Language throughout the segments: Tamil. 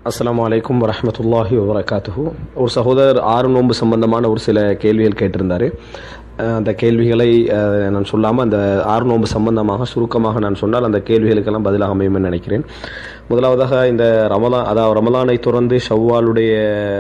அஸ்ஸலாமு அலைக்கும் வரஹ்மத்துல்லாஹி வபரகாத்துஹு ஒரு சகோதரர் ஆறு நோன்பு சம்பந்தமான ஒரு சில கேள்விகள் கேட்டிருந்தார் அஹ் அந்த கேள்விகளை அஹ், நான் சொல்லாமல் அந்த ஆறு நோன்பு சம்பந்தமாக சுருக்கமாக நான் சொன்னால் அந்த கேள்விகளுக்கெல்லாம் பதிலாக அமையும்னு நினைக்கிறேன் முதலாவதாக இந்த ரமலான் அதாவது ரமலானை தொடர்ந்து ஷவ்வாலுடைய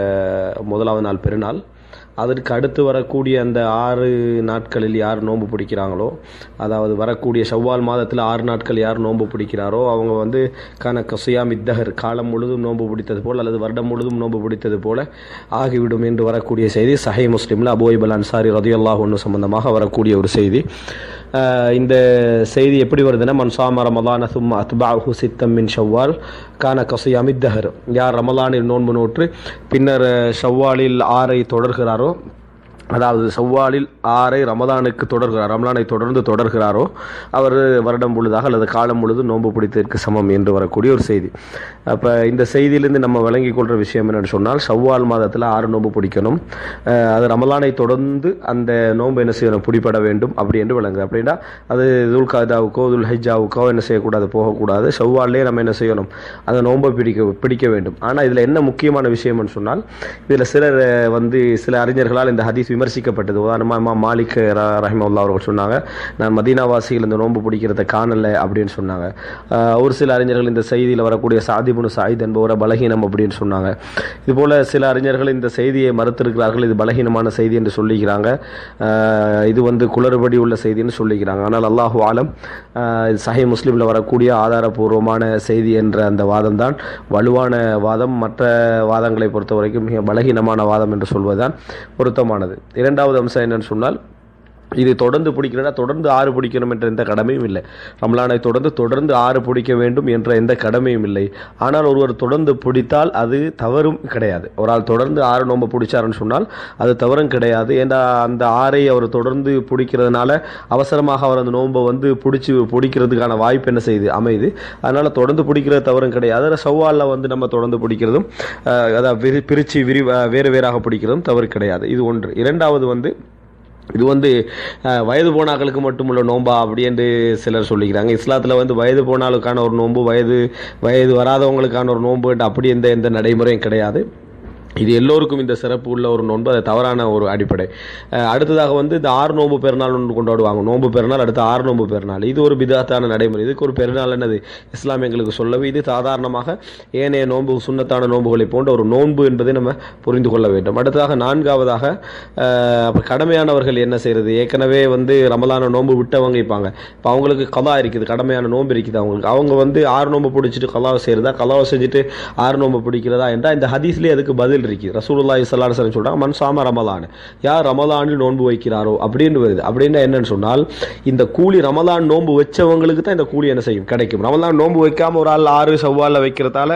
முதலாவது நாள் பெருநாள் அதற்கு அடுத்து வரக்கூடிய அந்த ஆறு நாட்களில் யார் நோன்பு பிடிக்கிறாங்களோ அதாவது வரக்கூடிய ஷவ்வால் மாதத்தில் ஆறு நாட்கள் யார் நோன்பு பிடிக்கிறாரோ அவங்க வந்து கன கசியாம் இத்தகர் காலம் முழுதும் நோன்பு பிடித்தது போல் அல்லது வருடம் முழுதும் நோன்பு பிடித்தது போல ஆகிவிடும் என்று வரக்கூடிய செய்தி சஹை முஸ்லீமில் அபோய்பல் அன்சாரி ரதியுல்லாஹ் ஒன்று சம்பந்தமாக வரக்கூடிய ஒரு செய்தி ஆஹ் இந்த செய்தி எப்படி வருதுன்னா மன்சாம ரமலான சும்மா அத்பாஹு சித்தம் மின் ஷவ்வால் கான கசியாம் இத்தகர் யார் ரமலானில் நோன்பு நோற்று பின்னர் ஷவ்வாலில் ஆறை தொடர்கிறாரோ அதாவது செவ்வாலில் ஆறை ரமதானுக்கு தொடர்கிறார் ரமலானை தொடர்ந்து தொடர்கிறாரோ அவர் வருடம் பொழுதாக அல்லது காலம் பொழுது நோன்பு பிடித்ததற்கு சமம் என்று வரக்கூடிய ஒரு செய்தி அப்போ இந்த செய்தியிலிருந்து நம்ம விளங்கி கொள்கிற விஷயம் என்னன்னு சொன்னால் ஷவ்வால் மாதத்தில் ஆறு நோன்பு பிடிக்கணும் அஹ் அது ரமலானை தொடர்ந்து அந்த நோன்பு என்ன செய்யணும் பிடிபட வேண்டும் அப்படி என்று விளங்குது அப்படின்னா அது துல் காதாவுக்கோ துல் ஹைஜாவுக்கோ என்ன செய்யக்கூடாது போகக்கூடாது ஷவ்வாலே நம்ம என்ன செய்யணும் அந்த நோன்பை பிடிக்க பிடிக்க வேண்டும் ஆனால் இதில் என்ன முக்கியமான விஷயம்னு சொன்னால் இதில் சிலர் அஹ், வந்து சில அறிஞர்களால் இந்த ஹதீஸ் விமர்சிக்கப்பட்டது உதாரணமாக இமாம் மாலிக் ர- ரஹிமவுல்லா அவர்கள் சொன்னாங்க நான் மதீனாவாசிகள் இந்த நோன்பு பிடிக்கிறத காணல அப்படின்னு சொன்னாங்க அஹ், ஒரு சில அறிஞர்கள் இந்த செய்தியில் வரக்கூடிய சாதிபுனு சாயித் என்பவரை பலகீனம் அப்படின்னு சொன்னாங்க இதுபோல சில அறிஞர்கள் இந்த செய்தியை மறுத்திருக்கிறார்கள் இது பலகீனமான செய்தி என்று சொல்லிக்கிறாங்க அஹ், இது வந்து குளறுபடி உள்ள செய்தின்னு சொல்லிக்கிறாங்க ஆனால் அல்லாஹு ஆலம் அஹ், இது சஹி முஸ்லீமில் வரக்கூடிய ஆதாரபூர்வமான செய்தி என்ற அந்த வாதம் தான் வலுவான வாதம் மற்ற வாதங்களை பொறுத்த வரைக்கும் மிக பலகீனமான வாதம் என்று சொல்வதுதான் பொருத்தமானது இரண்டாவது அம்சம் என்னன்னு சொன்னால் இது தொடர்ந்து பிடிக்கிறனா தொடர்ந்து ஆறு பிடிக்கணும் என்ற எந்த கடமையும் இல்லை ரம்லானை தொடர்ந்து தொடர்ந்து ஆறு பிடிக்க வேண்டும் என்ற எந்த கடமையும் இல்லை ஆனால் ஒருவர் தொடர்ந்து பிடித்தால் அது தவறும் கிடையாது ஒரு ஆள் தொடர்ந்து ஆறு நோன்பு பிடிச்சாருன்னு சொன்னால் அது தவறும் கிடையாது ஏன்னா அந்த ஆறை அவர் தொடர்ந்து பிடிக்கிறதுனால அவசரமாக அவர் அந்த நோன்பை வந்து பிடிச்சி பிடிக்கிறதுக்கான வாய்ப்பு என்ன செய்யுது அமையுது அதனால தொடர்ந்து பிடிக்கிறது தவறும் கிடையாது அதில் சவ்வாலில் வந்து நம்ம தொடர்ந்து பிடிக்கிறதும் அஹ், அதாவது விரி பிரித்து விரி வேறு வேறாக பிடிக்கிறதும் தவறு கிடையாது இது ஒன்று இரண்டாவது வந்து இது வந்து அஹ், வயது போனாக்களுக்கு மட்டுமுள்ள நோன்பா அப்படி என்று சிலர் சொல்லிக்கிறாங்க இஸ்லாத்தில் வந்து வயது போனாலுக்கான ஒரு நோன்பு வயது வயது வராதவங்களுக்கான ஒரு நோன்பு அப்படி எந்த எந்த நடைமுறையும் கிடையாது இது எல்லோருக்கும் இந்த சிறப்பு உள்ள ஒரு நோன்பு அது தவறான ஒரு அடிப்படை அஹ், அடுத்ததாக வந்து இந்த ஆறு நோன்பு பெருநாள் ஒன்று கொண்டாடுவாங்க நோன்பு பெருநாள் அடுத்து ஆறு நோன்பு பெருநாள் இது ஒரு பிதாத்தான நடைமுறை இதுக்கு ஒரு பெருநாள் என்னது இஸ்லாம் எங்களுக்கு சொல்லவே இது சாதாரணமாக ஏனைய நோன்பு சுண்ணத்தான நோன்புகளை போன்ற ஒரு நோன்பு என்பதை நம்ம புரிந்து கொள்ள வேண்டும் அடுத்ததாக நான்காவதாக அஹ், அப்ப கடமையானவர்கள் என்ன செய்யறது ஏற்கனவே வந்து ரமலான நோன்பு விட்டவங்க இருப்பாங்க இப்போ அவங்களுக்கு கலா இருக்குது கடமையான நோன்பு இருக்குது அவங்களுக்கு அவங்க வந்து ஆறு நோன்பு பிடிச்சிட்டு கலாவை செய்யறதா கலாவை செஞ்சுட்டு ஆறு நோன்பு பிடிக்கிறதா என்றால் இந்த ஹதீஸ்லேயே அதுக்கு பதில் இருக்கு ரசூலுல்லாஹி ஸல்லல்லாஹு அலைஹி வஸல்லம் சொல்றாங்க மன் சாம ரமலான் யார் ரமலானில் நோன்பு வைக்கிறாரோ அப்படின்னு வருது அப்படின்னா என்னன்னு சொன்னால் இந்த கூலி ரமலான் நோன்பு வச்சவங்களுக்கு தான் இந்த கூலி என்ன செய்யும் கிடைக்கும் ரமலான் நோன்பு வைக்காம ஒரு ஆள் ஆறு செவ்வாலில் வைக்கிறதால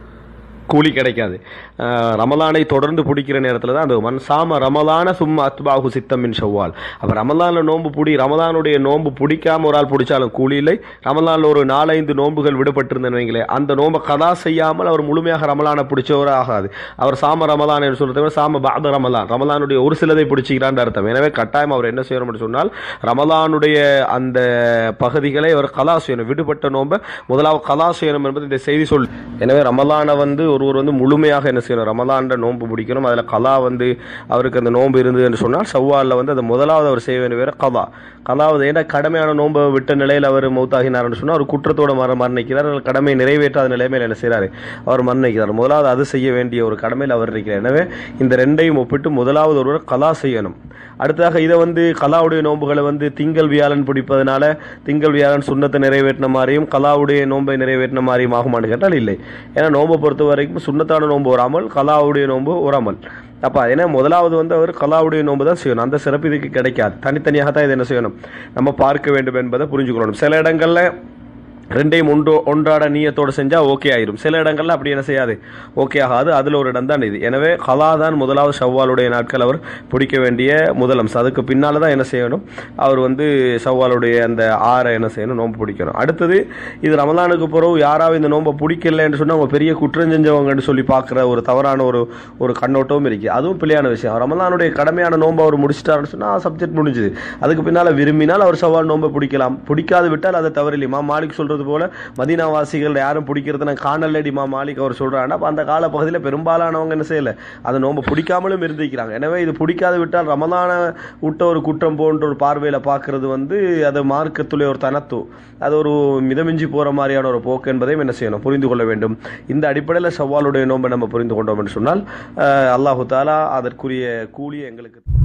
கூலி கிடைக்காது அஹ் ரமலானை தொடர்ந்து பிடிக்கிற நேரத்தில் தான் அந்த மன் சாம ரமலான சும்மா அத்பாகு சித்தம் மின் ஷவ்வால் அப்போ ரமலானில் நோன்பு பிடி ரமலானுடைய நோன்பு பிடிக்காம ஒரு ஆள் பிடிச்சாலும் கூலி இல்லை ரமலானில் ஒரு நாலைந்து நோன்புகள் விடுபட்டிருந்தேன்னு வைங்களேன் அந்த நோன்பை கதா செய்யாமல் அவர் முழுமையாக ரமலானை பிடிச்சவர் ஆகாது அவர் சாம ரமலான் என்று சொல்றதை விட சாம பாத ரமலான் ரமலானுடைய ஒரு சிலதை பிடிச்சிக்கிறான்னு அர்த்தம் எனவே கட்டாயம் அவர் என்ன செய்யணும் என்று சொன்னால் ரமலானுடைய அந்த பகுதிகளை அவர் கலா செய்யணும் விடுபட்ட நோன்பை முதலாவது கலா செய்யணும் என்பது இந்த செய்தி சொல் எனவே ரமலானை வந்து ஒருவர் வந்து முழுமையாக என்ன செய்யணும் ரமலான்ற நோன்பு பிடிக்கணும் அதில் கலா வந்து அவருக்கு அந்த நோன்பு இருந்தது என்று சொன்னால் செவ்வாலில் வந்து அது முதலாவது அவர் செய்ய வேண்டிய வேற கலா கலாவது ஏன்னா கடமையான நோன்பை விட்ட நிலையில் அவர் மௌத்தாகினார்னு சொன்னால் அவர் குற்றத்தோட மர மரணிக்கிறார் அல்லது கடமையை நிறைவேற்றாத நிலைமையில் என்ன செய்கிறாரு அவர் மரணிக்கிறார் முதலாவது அது செய்ய வேண்டிய ஒரு கடமையில் அவர் இருக்கிறார் எனவே இந்த ரெண்டையும் ஒப்பிட்டு முதலாவது ஒருவர் கலா செய்யணும் அடுத்ததாக இதை வந்து கலாவுடைய நோன்புகளை வந்து திங்கள் வியாழன் பிடிப்பதனால திங்கள் வியாழன் சுண்ணத்தை நிறைவேற்றின மாதிரியும் கலாவுடைய நோன்பை நிறைவேற்றின மாதிரியும் ஆகுமான்னு கேட்டால் இல்லை ஏன்னா நோன்பை பொறுத்த வரைக்கும் சுண்ணத்தான நோன்பு ஒரு அமல் கலாவுடைய நோன்பு ஒரு அமல் அப்போ ஏன்னா முதலாவது வந்து அவர் கலாவுடைய நோன்பு தான் செய்யணும் அந்த சிறப்பு இதுக்கு கிடைக்காது தனித்தனியாக தான் இது என்ன செய்யணும் நம்ம பார்க்க வேண்டும் என்பதை புரிஞ்சுக்கணும் சில இடங்கள்ல ரெண்டையும் ஒன்று ஒன்றாட நீயத்தோடு செஞ்சால் ஓகே ஆயிரும் சில இடங்கள்ல அப்படி என்ன செய்யாது ஓகே ஆகாது அதில் ஒரு இடம் தான் இது எனவே கலா தான் முதலாவது ஷவ்வாலுடைய நாட்கள் அவர் பிடிக்க வேண்டிய முதல் அம்சம் அதுக்கு பின்னால் தான் என்ன செய்யணும் அவர் வந்து ஷவ்வாலுடைய அந்த ஆறை என்ன செய்யணும் நோன்பு பிடிக்கணும் அடுத்தது இது ரமலானுக்கு பிறகு யாராவது இந்த நோன்பை பிடிக்கலன்னு சொன்னால் அவங்க பெரிய குற்றம் செஞ்சவங்கன்னு சொல்லி பார்க்குற ஒரு தவறான ஒரு ஒரு கண்ணோட்டமும் இருக்குது அதுவும் பிள்ளையான விஷயம் ரமலானுடைய கடமையான நோன்பை அவர் முடிச்சிட்டாருன்னு சொன்னால் சப்ஜெக்ட் முடிஞ்சுது அதுக்கு பின்னால் விரும்பினால் அவர் சவால் நோன்பை பிடிக்கலாம் பிடிக்காது விட்டால் அதை தவறில்லைமா மாலிக் சொல்றது சொல்றது போல மதீனாவாசிகள் யாரும் பிடிக்கிறது நான் காணலடி மா மாலிக் அவர் சொல்றாங்கன்னா அப்ப அந்த காலப்பகுதியில் பெரும்பாலானவங்க என்ன செய்யல அந்த நோன்பை பிடிக்காமலும் இருந்திருக்கிறாங்க எனவே இது பிடிக்காது விட்டால் ரமதான விட்ட ஒரு குற்றம் போன்ற ஒரு பார்வையில பார்க்கிறது வந்து அது மார்க்கத்துடைய ஒரு தனத்து அது ஒரு மிதமிஞ்சி போற மாதிரியான ஒரு போக்கு என்பதையும் என்ன செய்யணும் புரிந்து கொள்ள வேண்டும் இந்த அடிப்படையில் சவாலுடைய நோன்பை நம்ம புரிந்து கொண்டோம் என்று சொன்னால் அஹ், அல்லாஹு தாலா அதற்குரிய கூலியை எங்களுக்கு